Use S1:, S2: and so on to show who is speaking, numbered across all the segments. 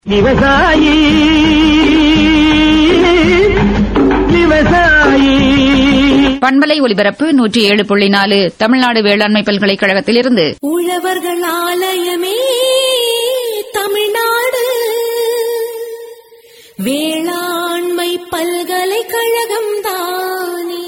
S1: விவசாயி விவசாயி
S2: பண்பலை ஒலிபரப்பு நூற்றி ஏழு புள்ளி நாலு தமிழ்நாடு வேளாண்மை பல்கலைக்கழகத்திலிருந்து
S3: உழவர்கள் ஆலயமே தமிழ்நாடு வேளாண்மை பல்கலைக்கழகம் தானே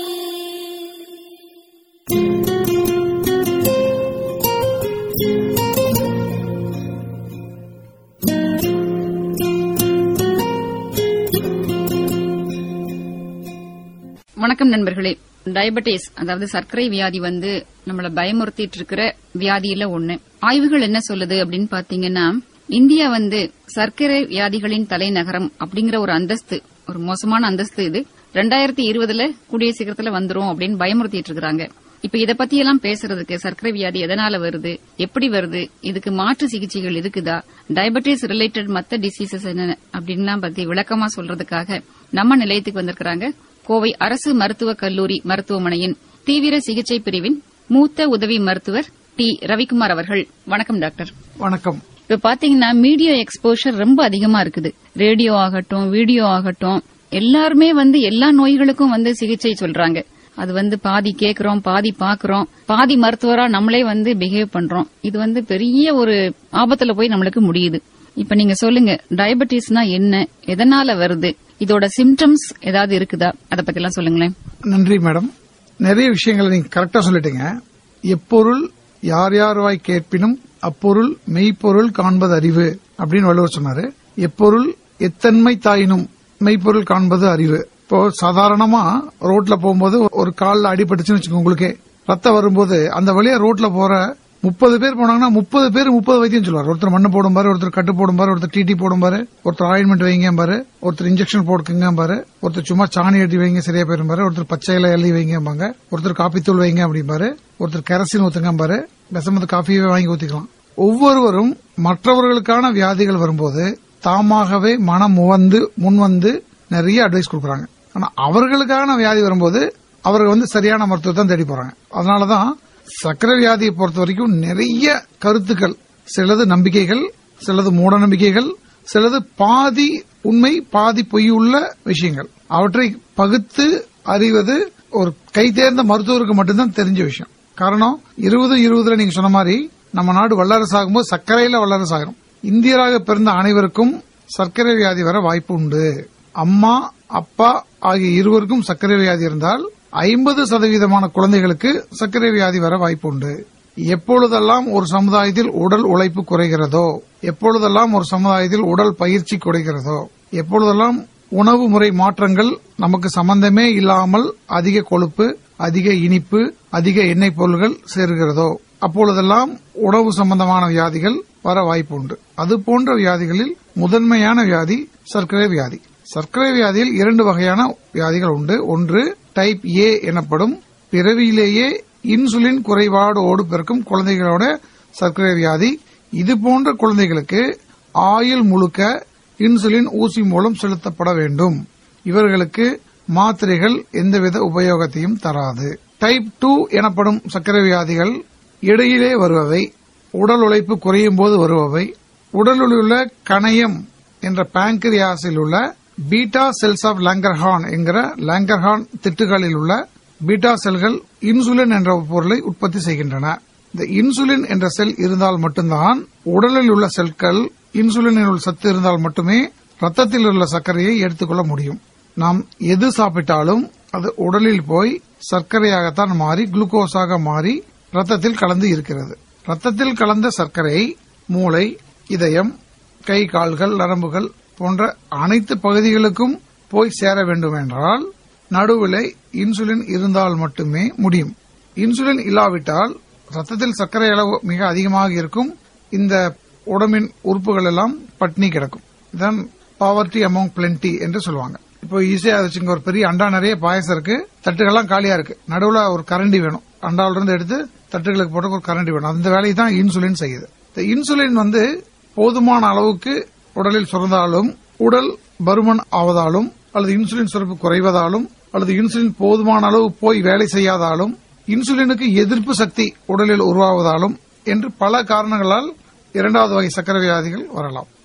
S2: வணக்கம் நண்பர்களே டயபெட்டிஸ் அதாவது சர்க்கரை வியாதி வந்து நம்மள பயமுறுத்திட்டு இருக்கிற வியாதியில ஒண்ணு ஆய்வுகள் என்ன சொல்லுது அப்படின்னு பாத்தீங்கன்னா இந்தியா வந்து சர்க்கரை வியாதிகளின் தலைநகரம் அப்படிங்கிற ஒரு அந்தஸ்து ஒரு மோசமான அந்தஸ்து இது ரெண்டாயிரத்தி இருபதுல கூடிய சீக்கிரத்துல வந்துரும் அப்படின்னு பயமுறுத்திட்டு இருக்காங்க இப்ப இத பத்தி எல்லாம் பேசுறதுக்கு சர்க்கரை வியாதி எதனால வருது எப்படி வருது இதுக்கு மாற்று சிகிச்சைகள் இருக்குதா டயபெட்டிஸ் ரிலேட்டட் மத்த டிசீசஸ் என்ன அப்படின்லாம் பத்தி விளக்கமா சொல்றதுக்காக நம்ம நிலையத்துக்கு வந்திருக்கிறாங்க கோவை அரசு மருத்துவக் கல்லூரி மருத்துவமனையின் தீவிர சிகிச்சை பிரிவின் மூத்த உதவி மருத்துவர் டி ரவிக்குமார் அவர்கள் வணக்கம் டாக்டர்
S4: வணக்கம்
S2: இப்ப பாத்தீங்கன்னா மீடியா எக்ஸ்போஷர் ரொம்ப அதிகமா இருக்குது ரேடியோ ஆகட்டும் வீடியோ ஆகட்டும் எல்லாருமே வந்து எல்லா நோய்களுக்கும் வந்து சிகிச்சை சொல்றாங்க அது வந்து பாதி கேக்குறோம் பாதி பாக்குறோம் பாதி மருத்துவரா நம்மளே வந்து பிஹேவ் பண்றோம் இது வந்து பெரிய ஒரு ஆபத்துல போய் நம்மளுக்கு முடியுது இப்ப நீங்க சொல்லுங்க டயபெட்டிஸ்னா என்ன எதனால வருது இதோட சிம்டம்ஸ் ஏதாவது இருக்குதா அத பத்தி எல்லாம் சொல்லுங்களேன்
S4: நன்றி மேடம் நிறைய விஷயங்களை நீங்க கரெக்டா சொல்லிட்டீங்க எப்பொருள் யார் யார் வாய் கேட்பினும் அப்பொருள் மெய்ப்பொருள் காண்பது அறிவு அப்படின்னு வள்ளுவர் சொன்னாரு எப்பொருள் எத்தன்மை தாயினும் மெய்ப்பொருள் காண்பது அறிவு இப்போ சாதாரணமா ரோட்ல போகும்போது ஒரு கால்ல அடிபட்டுச்சுன்னு வச்சுக்கோங்க உங்களுக்கே ரத்தம் வரும்போது அந்த வழியா ரோட்ல போற முப்பது பேர் போனாங்கன்னா முப்பது பேர் முப்பது வைத்தியம் சொல்லுவார் ஒருத்தர் மண்ணு போடும் பாரு ஒருத்தர் கட்டு போடும் பாரு ஒருத்தர் டிடி போடும் பாரு ஒருத்தர் ஆயின்மெண்ட் வைங்க பாரு ஒருத்தர் இன்ஜெக்ஷன் போடுக்குங்க பாரு ஒருத்தர் சும்மா சாணி அடி வைங்க சரியா போயிரும் பாரு ஒருத்தர் பச்சை இலை எள்ளி வைங்கம்பாங்க ஒருத்தர் காப்பித்தூள் வைங்க அப்படிம்பாரு ஒருத்தர் கெரசின் ஊத்துங்க பாரு விஷமத்து காஃபியே வாங்கி ஊத்திக்கலாம் ஒவ்வொருவரும் மற்றவர்களுக்கான வியாதிகள் வரும்போது தாமாகவே மனம் முவந்து முன்வந்து நிறைய அட்வைஸ் கொடுக்கறாங்க ஆனா அவர்களுக்கான வியாதி வரும்போது அவர்கள் வந்து சரியான மருத்துவத்தை தேடி போறாங்க அதனாலதான் சக்கரை வியாதியை பொறுத்த வரைக்கும் நிறைய கருத்துக்கள் சிலது நம்பிக்கைகள் சிலது மூட நம்பிக்கைகள் சிலது பாதி உண்மை பாதி பொய் உள்ள விஷயங்கள் அவற்றை பகுத்து அறிவது ஒரு கை தேர்ந்த மருத்துவருக்கு மட்டும்தான் தெரிஞ்ச விஷயம் காரணம் இருபது இருபதுல நீங்க சொன்ன மாதிரி நம்ம நாடு வல்லரசு ஆகும்போது சர்க்கரையில வல்லரசு ஆகிறோம் இந்தியராக பிறந்த அனைவருக்கும் சர்க்கரை வியாதி வர வாய்ப்பு உண்டு அம்மா அப்பா ஆகிய இருவருக்கும் சர்க்கரை வியாதி இருந்தால் ஐம்பது சதவீதமான குழந்தைகளுக்கு சர்க்கரை வியாதி வர வாய்ப்பு உண்டு எப்பொழுதெல்லாம் ஒரு சமுதாயத்தில் உடல் உழைப்பு குறைகிறதோ எப்பொழுதெல்லாம் ஒரு சமுதாயத்தில் உடல் பயிற்சி குறைகிறதோ எப்பொழுதெல்லாம் உணவு முறை மாற்றங்கள் நமக்கு சம்பந்தமே இல்லாமல் அதிக கொழுப்பு அதிக இனிப்பு அதிக எண்ணெய் பொருள்கள் சேர்கிறதோ அப்பொழுதெல்லாம் உணவு சம்பந்தமான வியாதிகள் வர வாய்ப்பு உண்டு அது போன்ற வியாதிகளில் முதன்மையான வியாதி சர்க்கரை வியாதி சர்க்கரை வியாதியில் இரண்டு வகையான வியாதிகள் உண்டு ஒன்று டைப் ஏ எனப்படும் பிறவியிலேயே இன்சுலின் குறைபாடோடு பிறக்கும் குழந்தைகளோட சர்க்கரை வியாதி இது போன்ற குழந்தைகளுக்கு ஆயுள் முழுக்க இன்சுலின் ஊசி மூலம் செலுத்தப்பட வேண்டும் இவர்களுக்கு மாத்திரைகள் எந்தவித உபயோகத்தையும் தராது டைப் டூ எனப்படும் சர்க்கரை வியாதிகள் இடையிலே வருபவை உடல் உழைப்பு குறையும் போது வருபவை உடலில் உள்ள கணையம் என்ற பாங்கரியாஸில் உள்ள பீட்டா செல்ஸ் ஆஃப் லாங்கர்ஹான் என்கிற லாங்கர்ஹான் திட்டுகளில் உள்ள பீட்டா செல்கள் இன்சுலின் என்ற பொருளை உற்பத்தி செய்கின்றன இந்த இன்சுலின் என்ற செல் இருந்தால் மட்டும்தான் உடலில் உள்ள செல்கள் இன்சுலினில் உள்ள சத்து இருந்தால் மட்டுமே ரத்தத்தில் உள்ள சர்க்கரையை எடுத்துக்கொள்ள முடியும் நாம் எது சாப்பிட்டாலும் அது உடலில் போய் சர்க்கரையாகத்தான் மாறி குளுக்கோஸாக மாறி ரத்தத்தில் கலந்து இருக்கிறது ரத்தத்தில் கலந்த சர்க்கரை மூளை இதயம் கை கால்கள் நரம்புகள் போன்ற அனைத்து பகுதிகளுக்கும் போய் சேர வேண்டும் என்றால் நடுவில் இன்சுலின் இருந்தால் மட்டுமே முடியும் இன்சுலின் இல்லாவிட்டால் ரத்தத்தில் சர்க்கரை அளவு மிக அதிகமாக இருக்கும் இந்த உடம்பின் உறுப்புகள் எல்லாம் பட்னி கிடக்கும் இதுதான் பாவர்ட்டி அமௌங் பிளென்டி என்று சொல்லுவாங்க இப்போ ஈஸியா வச்சுங்க ஒரு பெரிய அண்டா நிறைய பாயசம் இருக்கு தட்டுகள்லாம் காலியா இருக்கு நடுவுல ஒரு கரண்டி வேணும் அண்டாவில இருந்து எடுத்து தட்டுகளுக்கு போட்டு ஒரு கரண்டி வேணும் அந்த வேலையை தான் இன்சுலின் செய்யுது இந்த இன்சுலின் வந்து போதுமான அளவுக்கு உடலில் சுரந்தாலும் உடல் பருமன் ஆவதாலும் அல்லது இன்சுலின் சுரப்பு குறைவதாலும் அல்லது இன்சுலின் போதுமான அளவு போய் வேலை செய்யாதாலும் இன்சுலினுக்கு எதிர்ப்பு சக்தி உடலில் உருவாவதாலும் என்று பல காரணங்களால் இரண்டாவது வகை சக்கரை வியாதிகள் வரலாம்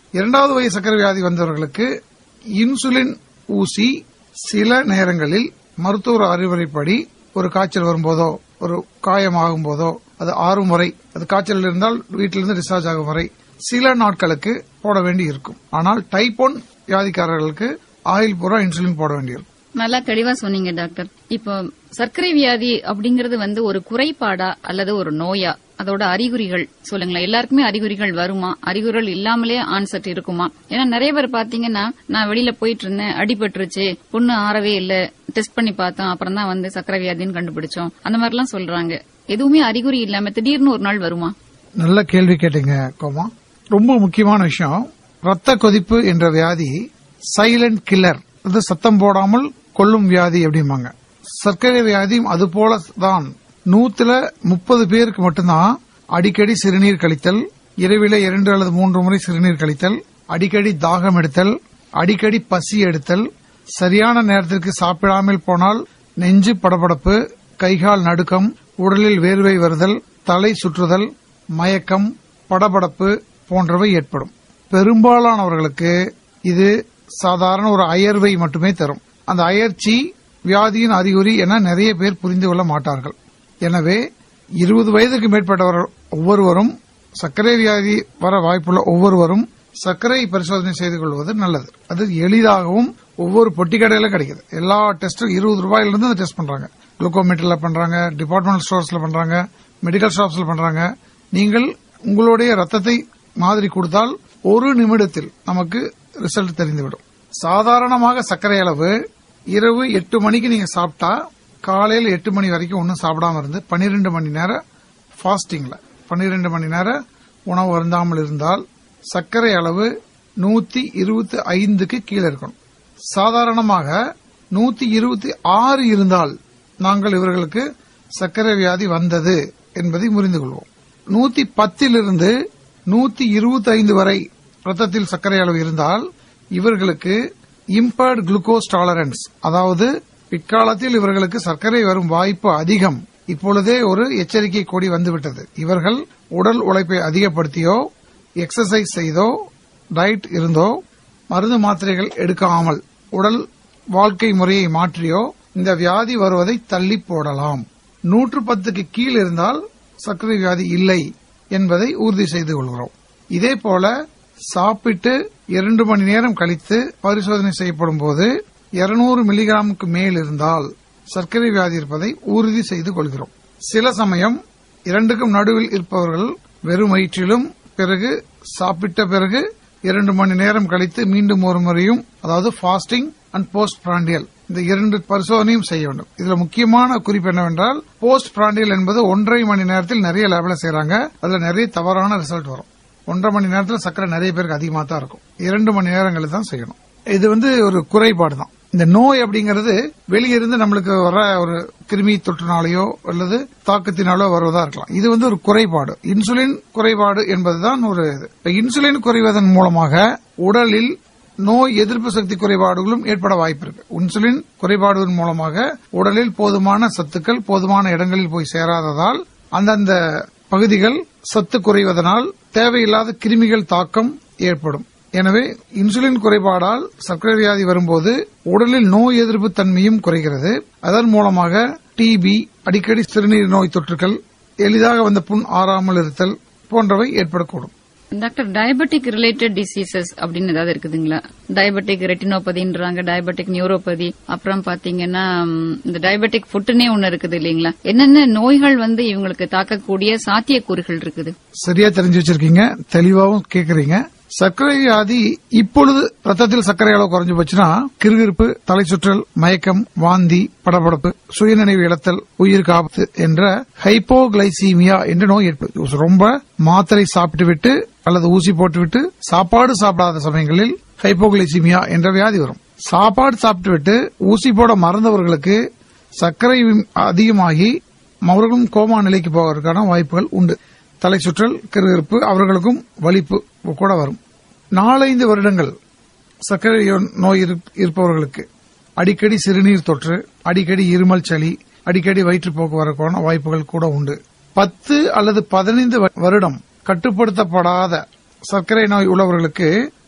S4: இரண்டாவது வகை சர்க்கரை வியாதி வந்தவர்களுக்கு இன்சுலின் ஊசி சில நேரங்களில் மருத்துவர் அறிவுரைப்படி ஒரு காய்ச்சல் வரும்போதோ ஒரு காயம் ஆகும் போதோ அது ஆறும் வரை அது காய்ச்சல் இருந்தால் வீட்டிலிருந்து டிஸ்சார்ஜ் ஆகும் வரை சில நாட்களுக்கு போட வேண்டி இருக்கும் ஆனால் டைப் ஒன் வியாதிக்காரர்களுக்கு ஆயில் பூரா இன்சுலின் போட வேண்டியிருக்கும்
S2: நல்லா தெளிவா சொன்னீங்க டாக்டர் இப்போ சர்க்கரை வியாதி அப்படிங்கறது வந்து ஒரு குறைபாடா அல்லது ஒரு நோயா அதோட அறிகுறிகள் சொல்லுங்களேன் எல்லாருக்குமே அறிகுறிகள் வருமா அறிகுறிகள் இல்லாமலே ஆன்செட் இருக்குமா ஏன்னா நிறைய பேர் பாத்தீங்கன்னா நான் வெளியில போயிட்டு இருந்தேன் அடிபட்டுருச்சு பொண்ணு ஆறவே இல்ல டெஸ்ட் பண்ணி பார்த்தோம் அப்புறம் தான் வந்து சர்க்கரை வியாதின்னு கண்டுபிடிச்சோம் அந்த மாதிரிலாம் சொல்றாங்க எதுவுமே அறிகுறி இல்லாம திடீர்னு ஒரு நாள் வருமா
S4: நல்ல கேள்வி கேட்டீங்க கோமா ரொம்ப முக்கியமான விஷயம் ரத்த கொதிப்பு என்ற வியாதி சைலண்ட் கில்லர் அது சத்தம் போடாமல் கொல்லும் வியாதி அப்படிம்பாங்க சர்க்கரை வியாதியும் அது போல தான் நூத்துல முப்பது பேருக்கு மட்டும்தான் அடிக்கடி சிறுநீர் கழித்தல் இரவில இரண்டு அல்லது மூன்று முறை சிறுநீர் கழித்தல் அடிக்கடி தாகம் எடுத்தல் அடிக்கடி பசி எடுத்தல் சரியான நேரத்திற்கு சாப்பிடாமல் போனால் நெஞ்சு படபடப்பு கைகால் நடுக்கம் உடலில் வேர்வை வருதல் தலை சுற்றுதல் மயக்கம் படபடப்பு போன்றவை ஏற்படும் பெரும்பாலானவர்களுக்கு இது சாதாரண ஒரு அயர்வை மட்டுமே தரும் அந்த அயர்ச்சி வியாதியின் அறிகுறி என நிறைய பேர் புரிந்து கொள்ள மாட்டார்கள் எனவே இருபது வயதுக்கு மேற்பட்டவர் ஒவ்வொருவரும் சர்க்கரை வியாதி வர வாய்ப்புள்ள ஒவ்வொருவரும் சர்க்கரை பரிசோதனை செய்து கொள்வது நல்லது அது எளிதாகவும் ஒவ்வொரு பொட்டி கடையில கிடைக்குது எல்லா டெஸ்டும் இருபது ரூபாயிலிருந்து அந்த டெஸ்ட் பண்றாங்க குளுக்கோமீட்டர்ல பண்றாங்க டிபார்ட்மெண்டல் ஸ்டோர்ஸ்ல பண்றாங்க மெடிக்கல் ஷாப்ஸ்ல பண்றாங்க நீங்கள் உங்களுடைய ரத்தத்தை மாதிரி கொடுத்தால் ஒரு நிமிடத்தில் நமக்கு ரிசல்ட் தெரிந்துவிடும் சாதாரணமாக சர்க்கரை அளவு இரவு எட்டு மணிக்கு நீங்க சாப்பிட்டா காலையில் எட்டு மணி வரைக்கும் ஒன்றும் சாப்பிடாம இருந்து பன்னிரெண்டு மணி நேரம் ஃபாஸ்டிங்ல பன்னிரெண்டு மணி நேரம் உணவு அருந்தாமல் இருந்தால் சர்க்கரை அளவு நூத்தி இருபத்தி ஐந்துக்கு கீழே இருக்கணும் சாதாரணமாக நூத்தி இருபத்தி ஆறு இருந்தால் நாங்கள் இவர்களுக்கு சர்க்கரை வியாதி வந்தது என்பதை புரிந்து கொள்வோம் நூத்தி பத்திலிருந்து நூத்தி இருபத்தி ஐந்து வரை ரத்தத்தில் சர்க்கரை அளவு இருந்தால் இவர்களுக்கு இம்பேர்ட் குளுக்கோஸ் டாலரன்ஸ் அதாவது பிற்காலத்தில் இவர்களுக்கு சர்க்கரை வரும் வாய்ப்பு அதிகம் இப்பொழுதே ஒரு எச்சரிக்கை கொடி வந்துவிட்டது இவர்கள் உடல் உழைப்பை அதிகப்படுத்தியோ எக்ஸசைஸ் செய்தோ டயட் இருந்தோ மருந்து மாத்திரைகள் எடுக்காமல் உடல் வாழ்க்கை முறையை மாற்றியோ இந்த வியாதி வருவதை தள்ளி போடலாம் நூற்று பத்துக்கு கீழ் இருந்தால் சர்க்கரை வியாதி இல்லை என்பதை உறுதி செய்து கொள்கிறோம் இதே போல சாப்பிட்டு இரண்டு மணி நேரம் கழித்து பரிசோதனை செய்யப்படும் போது இருநூறு மில்லிகிராமுக்கு மேல் இருந்தால் சர்க்கரை வியாதி இருப்பதை உறுதி செய்து கொள்கிறோம் சில சமயம் இரண்டுக்கும் நடுவில் இருப்பவர்கள் வெறும் வயிற்றிலும் பிறகு சாப்பிட்ட பிறகு இரண்டு மணி நேரம் கழித்து மீண்டும் ஒரு முறையும் அதாவது ஃபாஸ்டிங் அண்ட் போஸ்ட் பிராண்டியல் இந்த இரண்டு பரிசோதனையும் செய்ய வேண்டும் இதுல முக்கியமான குறிப்பு என்னவென்றால் போஸ்ட் பிராண்டியல் என்பது ஒன்றரை மணி நேரத்தில் நிறைய லேப்ல செய்றாங்க அதுல நிறைய தவறான ரிசல்ட் வரும் ஒன்றரை மணி நேரத்தில் சர்க்கரை நிறைய பேருக்கு அதிகமாக தான் இருக்கும் இரண்டு மணி நேரங்களில் தான் செய்யணும் இது வந்து ஒரு குறைபாடு தான் இந்த நோய் அப்படிங்கிறது வெளியிருந்து நம்மளுக்கு வர ஒரு கிருமி தொற்றுனாலேயோ அல்லது தாக்கத்தினாலோ வருவதா இருக்கலாம் இது வந்து ஒரு குறைபாடு இன்சுலின் குறைபாடு என்பதுதான் ஒரு இது இப்ப இன்சுலின் குறைவதன் மூலமாக உடலில் நோய் எதிர்ப்பு சக்தி குறைபாடுகளும் ஏற்பட வாய்ப்பு இருக்கு இன்சுலின் குறைபாடுவதன் மூலமாக உடலில் போதுமான சத்துக்கள் போதுமான இடங்களில் போய் சேராததால் அந்தந்த பகுதிகள் சத்து குறைவதனால் தேவையில்லாத கிருமிகள் தாக்கம் ஏற்படும் எனவே இன்சுலின் குறைபாடால் சர்க்கரை வியாதி வரும்போது உடலில் நோய் எதிர்ப்பு தன்மையும் குறைகிறது அதன் மூலமாக டிபி அடிக்கடி சிறுநீர் நோய் தொற்றுகள் எளிதாக வந்த புண் ஆறாமல் இருத்தல் போன்றவை ஏற்படக்கூடும்
S2: டாக்டர் டயபெட்டிக் ரிலேட்டட் டிசீசஸ் அப்படின்னு ஏதாவது இருக்குதுங்களா டயபெட்டிக் ரெட்டினோபதின்றாங்க டயபெட்டிக் நியூரோபதி அப்புறம் பாத்தீங்கன்னா ம், இந்த டயபெட்டிக் ஃபுட்டுனே ஒன்னு இருக்குது இல்லீங்களா என்னென்ன நோய்கள் வந்து இவங்களுக்கு தாக்கக்கூடிய சாத்தியக்கூறுகள் இருக்குது
S4: சரியா தெரிஞ்சு வச்சிருக்கீங்க தெளிவாகவும் கேக்குறீங்க சர்க்கரை வியாதி இப்பொழுது ரத்தத்தில் சர்க்கரை அளவு குறைஞ்சு போச்சுன்னா கிருகிருப்பு தலை சுற்றல் மயக்கம் வாந்தி படபடப்பு சுயநினைவு இழத்தல் உயிருக்கு ஆபத்து என்ற ஹைப்போகிளைசீமியா என்ற நோய் ஏற்படுது ரொம்ப மாத்திரை சாப்பிட்டு விட்டு அல்லது ஊசி போட்டுவிட்டு சாப்பாடு சாப்பிடாத சமயங்களில் ஹைப்போகிளைசீமியா என்ற வியாதி வரும் சாப்பாடு சாப்பிட்டு விட்டு ஊசி போட மறந்தவர்களுக்கு சர்க்கரை அதிகமாகி அவர்களும் கோமா நிலைக்கு போவதற்கான வாய்ப்புகள் உண்டு தலை சுற்றல் கிருகிருப்பு அவர்களுக்கும் வலிப்பு கூட வரும் நாலைந்து வருடங்கள் சர்க்கரை நோய் இருப்- இருப்பவர்களுக்கு அடிக்கடி சிறுநீர் தொற்று அடிக்கடி இருமல் சளி அடிக்கடி வயிற்றுப்போக்கு வரக்கான வாய்ப்புகள் கூட உண்டு பத்து அல்லது பதினைந்து வ- வருடம் கட்டுப்படுத்தப்படாத சர்க்கரை நோய் உள்ளவர்களுக்கு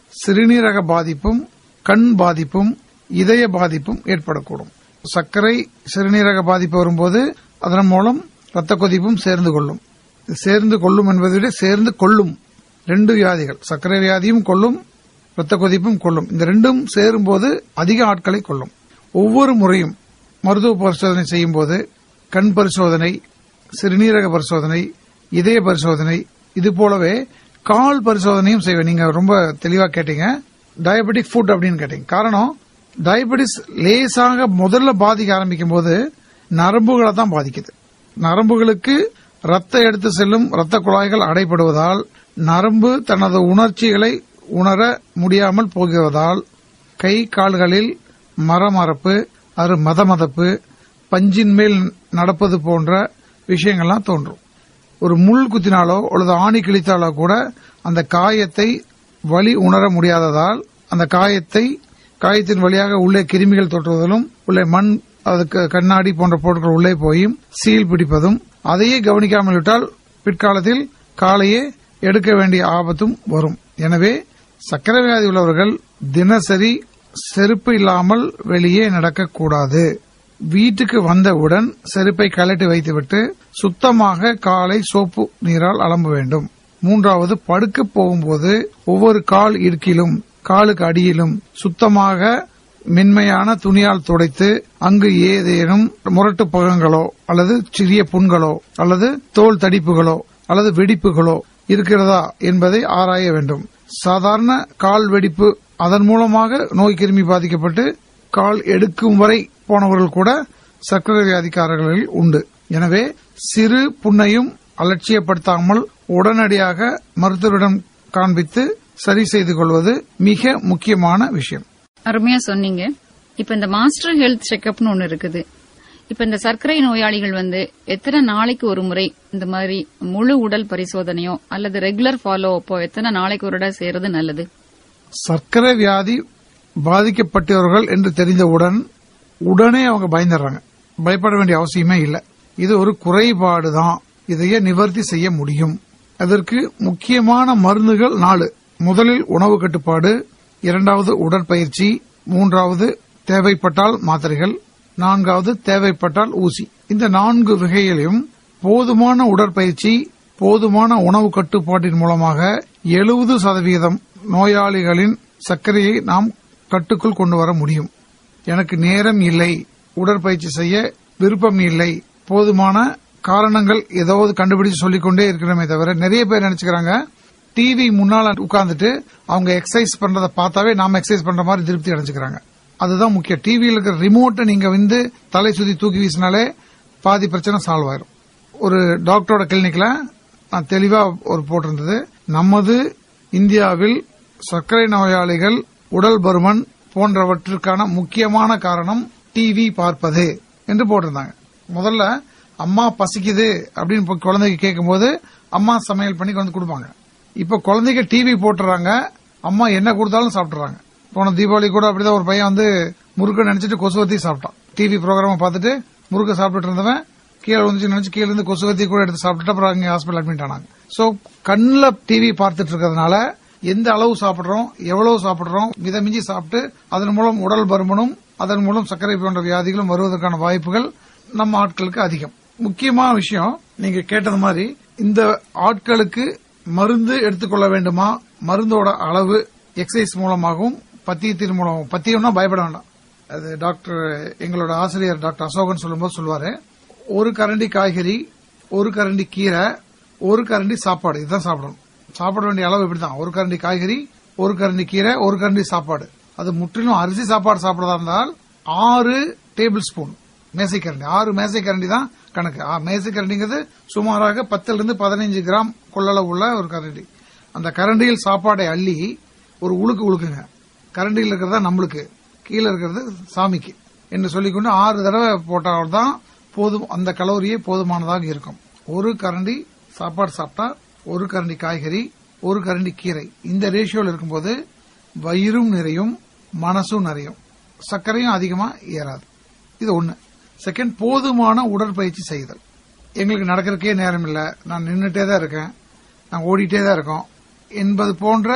S4: சிறுநீரக பாதிப்பும் கண் பாதிப்பும் இதய பாதிப்பும் ஏற்படக்கூடும் சர்க்கரை சிறுநீரக பாதிப்பு வரும்போது அதன் மூலம் ரத்த கொதிப்பும் சேர்ந்து கொள்ளும் சேர்ந்து கொள்ளும் என்பதை விட சேர்ந்து கொள்ளும் ரெண்டு வியாதிகள் சர்க்கரை வியாதியும் கொள்ளும் ரத்த கொதிப்பும் கொள்ளும் இந்த ரெண்டும் சேரும்போது அதிக ஆட்களை கொள்ளும் ஒவ்வொரு முறையும் மருத்துவ பரிசோதனை செய்யும் போது கண் பரிசோதனை சிறுநீரக பரிசோதனை இதய பரிசோதனை இது போலவே கால் பரிசோதனையும் செய்வேன் நீங்க ரொம்ப தெளிவா கேட்டீங்க டயபெட்டிக் ஃபுட் அப்படின்னு கேட்டீங்க காரணம் டயபெட்டிஸ் லேசாக முதல்ல பாதிக்க ஆரம்பிக்கும் போது நரம்புகளை தான் பாதிக்குது நரம்புகளுக்கு ரத்த எடுத்து செல்லும் ரத்த குழாய்கள் அடைபடுவதால் நரம்பு தனது உணர்ச்சிகளை உணர முடியாமல் போகிறதால் கை கால்களில் மரமரப்பு அது மதமதப்பு பஞ்சின் மேல் நடப்பது போன்ற விஷயங்கள்லாம் தோன்றும் ஒரு முள் குத்தினாலோ அல்லது ஆணி கிழித்தாலோ கூட அந்த காயத்தை வலி உணர முடியாததால் அந்த காயத்தை காயத்தின் வழியாக உள்ளே கிருமிகள் தொற்றுவதிலும் உள்ளே மண் அதுக்கு கண்ணாடி போன்ற பொருட்கள் உள்ளே போயும் சீல் பிடிப்பதும் அதையே கவனிக்காமல் விட்டால் பிற்காலத்தில் காலையே எடுக்க வேண்டிய ஆபத்தும் வரும் எனவே சக்கரை வியாதி உள்ளவர்கள் தினசரி செருப்பு இல்லாமல் வெளியே நடக்கக்கூடாது வீட்டுக்கு வந்தவுடன் செருப்பை கழட்டி வைத்துவிட்டு சுத்தமாக காலை சோப்பு நீரால் அலம்ப வேண்டும் மூன்றாவது படுக்க போகும்போது ஒவ்வொரு கால் இடுக்கிலும் காலுக்கு அடியிலும் சுத்தமாக மென்மையான துணியால் துடைத்து அங்கு ஏதேனும் முரட்டு பகங்களோ அல்லது சிறிய புண்களோ அல்லது தோல் தடிப்புகளோ அல்லது வெடிப்புகளோ இருக்கிறதா என்பதை ஆராய வேண்டும் சாதாரண கால் வெடிப்பு அதன் மூலமாக நோய் கிருமி பாதிக்கப்பட்டு கால் எடுக்கும் வரை போனவர்கள் கூட சர்க்கரை வியாதிக்காரர்களில் உண்டு எனவே சிறு புண்ணையும் அலட்சியப்படுத்தாமல் உடனடியாக மருத்துவரிடம் காண்பித்து சரி செய்து கொள்வது மிக முக்கியமான விஷயம்
S2: அருமையா சொன்னீங்க இப்ப இந்த மாஸ்டர் ஹெல்த் செக்அப்னு ஒன்னு இருக்குது இப்ப இந்த சர்க்கரை நோயாளிகள் வந்து எத்தனை நாளைக்கு ஒரு முறை இந்த மாதிரி முழு உடல் பரிசோதனையோ அல்லது ரெகுலர் ஃபாலோ அப்போ எத்தனை நாளைக்கு ஒரு இடம் செய்யறது நல்லது
S4: சர்க்கரை வியாதி பாதிக்கப்பட்டவர்கள் என்று தெரிந்தவுடன் உடனே அவங்க பயந்துடுறாங்க பயப்பட வேண்டிய அவசியமே இல்லை இது ஒரு குறைபாடு தான் இதையே நிவர்த்தி செய்ய முடியும் அதற்கு முக்கியமான மருந்துகள் நாலு முதலில் உணவு கட்டுப்பாடு இரண்டாவது உடற்பயிற்சி மூன்றாவது தேவைப்பட்டால் மாத்திரைகள் நான்காவது தேவைப்பட்டால் ஊசி இந்த நான்கு வகையிலும் போதுமான உடற்பயிற்சி போதுமான உணவு கட்டுப்பாட்டின் மூலமாக எழுபது சதவீதம் நோயாளிகளின் சர்க்கரையை நாம் கட்டுக்குள் கொண்டு வர முடியும் எனக்கு நேரம் இல்லை உடற்பயிற்சி செய்ய விருப்பம் இல்லை போதுமான காரணங்கள் ஏதாவது கண்டுபிடிச்சு சொல்லிக்கொண்டே இருக்கிறோமே தவிர நிறைய பேர் நினைச்சுக்கிறாங்க டிவி முன்னால உட்கார்ந்துட்டு அவங்க எக்ஸசைஸ் பண்றத பார்த்தாவே நாம எக்ஸசைஸ் பண்ற மாதிரி திருப்தி அடைஞ்சுக்கிறாங்க அதுதான் முக்கியம் டிவியில் இருக்கிற ரிமோட்டை நீங்க வந்து தலை சுத்தி தூக்கி வீசினாலே பாதி பிரச்சனை சால்வ் ஆயிரும் ஒரு டாக்டரோட கிளினிக்ல நான் தெளிவா ஒரு போட்டிருந்தது நமது இந்தியாவில் சர்க்கரை நோயாளிகள் உடல் பருமன் போன்றவற்றிற்கான முக்கியமான காரணம் டிவி பார்ப்பது என்று போட்டிருந்தாங்க முதல்ல அம்மா பசிக்குது அப்படின்னு போய் குழந்தைக்கு கேட்கும்போது அம்மா சமையல் பண்ணி கொண்டு கொடுப்பாங்க இப்ப குழந்தைக்கு டிவி போட்டுறாங்க அம்மா என்ன கொடுத்தாலும் சாப்பிடுறாங்க போன தீபாவளி கூட அப்படிதான் ஒரு பையன் வந்து முறுக்கு நினைச்சிட்டு கொசுவத்தி சாப்பிட்டான் டிவி ப்ரோக்ராம் பார்த்துட்டு முறுக்கு சாப்பிட்டுட்டு இருந்தவன் கீழே வந்துச்சு நினைச்சு கீழே இருந்து கொசுவத்தி கூட எடுத்து சாப்பிட்டுட்டு அப்புறம் அங்கே ஹாஸ்பிட்டல் அட்மிட் ஆனாங்க சோ கண்ணில் டிவி பார்த்துட்டு இருக்கிறதுனால எந்த அளவு சாப்பிடுறோம் எவ்வளவு சாப்பிடுறோம் மிதமிஞ்சி சாப்பிட்டு அதன் மூலம் உடல் பருமனும் அதன் மூலம் சர்க்கரை போன்ற வியாதிகளும் வருவதற்கான வாய்ப்புகள் நம்ம ஆட்களுக்கு அதிகம் முக்கியமான விஷயம் நீங்க கேட்டது மாதிரி இந்த ஆட்களுக்கு மருந்து எடுத்துக்கொள்ள வேண்டுமா மருந்தோட அளவு எக்ஸசைஸ் மூலமாகவும் பத்தியத்தின் மூலமாகவும் பத்தியம்னா பயப்பட வேண்டாம் அது டாக்டர் எங்களோட ஆசிரியர் டாக்டர் அசோகன் சொல்லும்போது சொல்லுவாரு ஒரு கரண்டி காய்கறி ஒரு கரண்டி கீரை ஒரு கரண்டி சாப்பாடு இதுதான் சாப்பிடணும் சாப்பிட வேண்டிய அளவு இப்படிதான் ஒரு கரண்டி காய்கறி ஒரு கரண்டி கீரை ஒரு கரண்டி சாப்பாடு அது முற்றிலும் அரிசி சாப்பாடு சாப்பிடறதா இருந்தால் ஆறு டேபிள் ஸ்பூன் மேசைக்கரண்டி ஆறு மேசைக்கரண்டி தான் கணக்கு ஆ, மேசைக்கரண்டிங்கிறது சுமாராக பத்துல இருந்து பதினைஞ்சு கிராம் கொள்ளளவு உள்ள ஒரு கரண்டி அந்த கரண்டியில் சாப்பாடை அள்ளி ஒரு உழுக்கு உழுக்குங்க கரண்டியில் இருக்கிறதா நம்மளுக்கு கீழே இருக்கிறது சாமிக்கு என்று சொல்லிக்கொண்டு ஆறு தடவை போட்டால் தான் போதும் அந்த கலோரியே போதுமானதாக இருக்கும் ஒரு கரண்டி சாப்பாடு சாப்பிட்டா ஒரு கரண்டி காய்கறி ஒரு கரண்டி கீரை இந்த ரேஷியோல இருக்கும்போது வயிறும் நிறையும் மனசும் நிறையும் சர்க்கரையும் அதிகமா ஏறாது இது ஒண்ணு செகண்ட் போதுமான உடற்பயிற்சி செய்தல் எங்களுக்கு நடக்கிறதுக்கே நேரம் இல்லை நான் நின்றுட்டே தான் இருக்கேன் நான் ஓடிட்டே தான் இருக்கோம் என்பது போன்ற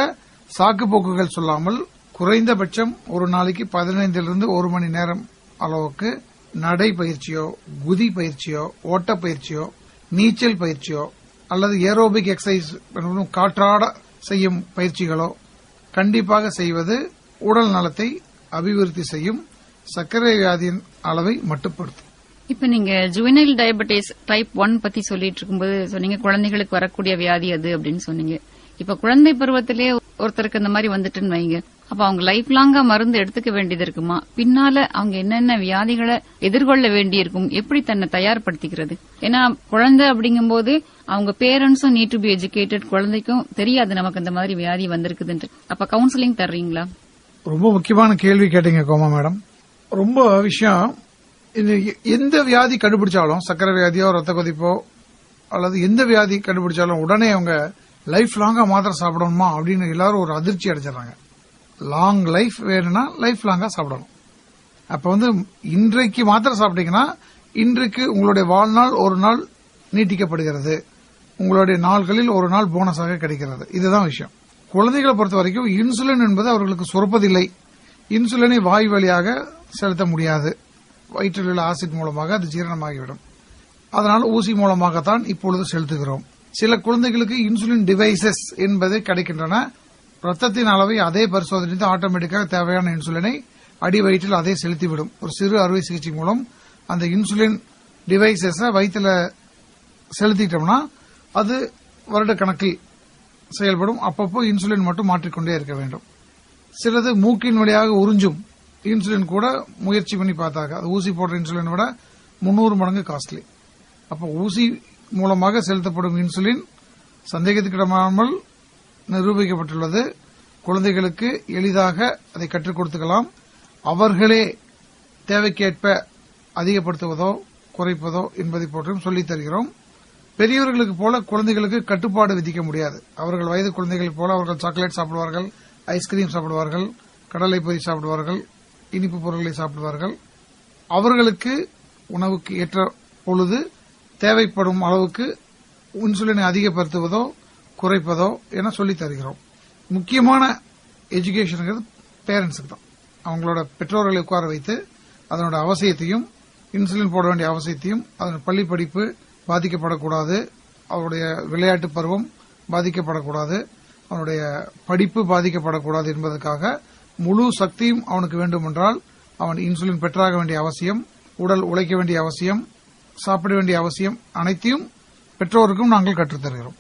S4: சாக்கு போக்குகள் சொல்லாமல் குறைந்தபட்சம் ஒரு நாளைக்கு பதினைந்திலிருந்து ஒரு மணி நேரம் அளவுக்கு நடை பயிற்சியோ குதி பயிற்சியோ ஓட்ட பயிற்சியோ நீச்சல் பயிற்சியோ அல்லது ஏரோபிக் எக்ஸசைஸ் எனப்படும் காற்றாட செய்யும் பயிற்சிகளோ கண்டிப்பாக செய்வது உடல் நலத்தை அபிவிருத்தி செய்யும் சர்க்கரை வியாதியின் அளவை மட்டுப்படுத்தும்
S2: இப்ப நீங்க ஜுவனைல் டயபெட்டிஸ் டைப் ஒன் பத்தி சொல்லிட்டு இருக்கும்போது சொன்னீங்க குழந்தைகளுக்கு வரக்கூடிய வியாதி அது அப்படின்னு சொன்னீங்க இப்ப குழந்தை பருவத்திலே ஒருத்தருக்கு இந்த மாதிரி வந்துட்டுன்னு வைங்க அப்ப அவங்க லைஃப் லாங்கா மருந்து எடுத்துக்க வேண்டியது இருக்குமா பின்னால அவங்க என்னென்ன வியாதிகளை எதிர்கொள்ள வேண்டியிருக்கும் எப்படி தன்னை தயார்படுத்திக்கிறது ஏன்னா குழந்தை அப்படிங்கும்போது அவங்க பேரண்ட்ஸும் நீட் டு பி எஜுகேட்டட் குழந்தைக்கும் தெரியாது நமக்கு இந்த மாதிரி வியாதி வந்திருக்குதுன்ட்டு அப்ப கவுன்சிலிங் தர்றீங்களா
S4: ரொம்ப முக்கியமான கேள்வி கேட்டீங்க கோமா மேடம் ரொம்ப விஷயம் இது எ- எந்த வியாதி கண்டுபிடிச்சாலும் சக்கரை வியாதியோ ரத்த கொதிப்போ அல்லது எந்த வியாதி கண்டுபிடிச்சாலும் உடனே அவங்க லைஃப் லாங்கா மாத்திரை சாப்பிடணுமா அப்படின்னு எல்லாரும் ஒரு அதிர்ச்சி அடைஞ்சிடறாங்க லாங் லைஃப் வேணும்னா லைஃப் லாங்கா சாப்பிடணும் அப்ப வந்து இன்றைக்கு மாத்திரை சாப்பிட்டீங்கன்னா இன்றைக்கு உங்களுடைய வாழ்நாள் ஒரு நாள் நீட்டிக்கப்படுகிறது உங்களுடைய நாள்களில் ஒரு நாள் போனஸாக கிடைக்கிறது இதுதான் விஷயம் குழந்தைகளை பொறுத்த வரைக்கும் இன்சுலின் என்பது அவர்களுக்கு சுரப்பதில்லை இன்சுலினை வாய் வழியாக செலுத்த முடியாது வயிற்றில் உள்ள ஆசிட் மூலமாக அது ஜீரணமாகிவிடும் அதனால் ஊசி மூலமாகத்தான் இப்பொழுது செலுத்துகிறோம் சில குழந்தைகளுக்கு இன்சுலின் டிவைசஸ் என்பது கிடைக்கின்றன ரத்தத்தின் அளவை அதே பரிசோதனை ஆட்டோமேட்டிக்காக தேவையான இன்சுலினை அடி வயிற்றில் அதே செலுத்திவிடும் ஒரு சிறு அறுவை சிகிச்சை மூலம் அந்த இன்சுலின் டிவைசஸ வயிற்றுல செலுத்திட்டோம்னா அது வருட கணக்கில் செயல்படும் அப்பப்போ இன்சுலின் மட்டும் மாற்றிக்கொண்டே இருக்க வேண்டும் சிலது மூக்கின் வழியாக உறிஞ்சும் இன்சுலின் கூட முயற்சி பண்ணி பார்த்தாங்க அது ஊசி போடுற இன்சுலின் விட முன்னூறு மடங்கு காஸ்ட்லி அப்போ ஊசி மூலமாக செலுத்தப்படும் இன்சுலின் சந்தேகத்துக்கிடமாமல் நிரூபிக்கப்பட்டுள்ளது குழந்தைகளுக்கு எளிதாக அதை கற்றுக் கொடுத்துக்கலாம் அவர்களே தேவைக்கேற்ப அதிகப்படுத்துவதோ குறைப்பதோ என்பதை போன்றும் சொல்லித் தருகிறோம் பெரியவர்களுக்கு போல குழந்தைகளுக்கு கட்டுப்பாடு விதிக்க முடியாது அவர்கள் வயது குழந்தைகள் போல அவர்கள் சாக்லேட் சாப்பிடுவார்கள் ஐஸ்கிரீம் சாப்பிடுவார்கள் கடலை பொரி சாப்பிடுவார்கள் இனிப்பு பொருட்களை சாப்பிடுவார்கள் அவர்களுக்கு உணவுக்கு ஏற்ற பொழுது தேவைப்படும் அளவுக்கு இன்சுலினை அதிகப்படுத்துவதோ குறைப்பதோ என சொல்லித் தருகிறோம் முக்கியமான எஜுகேஷனுங்கிறது பேரண்ட்ஸுக்கு தான் அவங்களோட பெற்றோர்களை உட்கார வைத்து அதனோட அவசியத்தையும் இன்சுலின் போட வேண்டிய அவசியத்தையும் அதன் பள்ளி படிப்பு பாதிக்கப்படக்கூடாது அவருடைய விளையாட்டு பருவம் பாதிக்கப்படக்கூடாது அவனுடைய படிப்பு பாதிக்கப்படக்கூடாது என்பதற்காக முழு சக்தியும் அவனுக்கு வேண்டுமென்றால் அவன் இன்சுலின் பெற்றாக வேண்டிய அவசியம் உடல் உழைக்க வேண்டிய அவசியம் சாப்பிட வேண்டிய அவசியம் அனைத்தையும் பெற்றோருக்கும் நாங்கள் கற்றுத் தருகிறோம்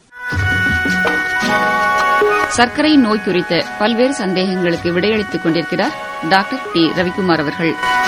S2: சர்க்கரை நோய் குறித்த பல்வேறு சந்தேகங்களுக்கு விடையளித்துக் கொண்டிருக்கிறார் டாக்டர் டி ரவிக்குமார் அவர்கள்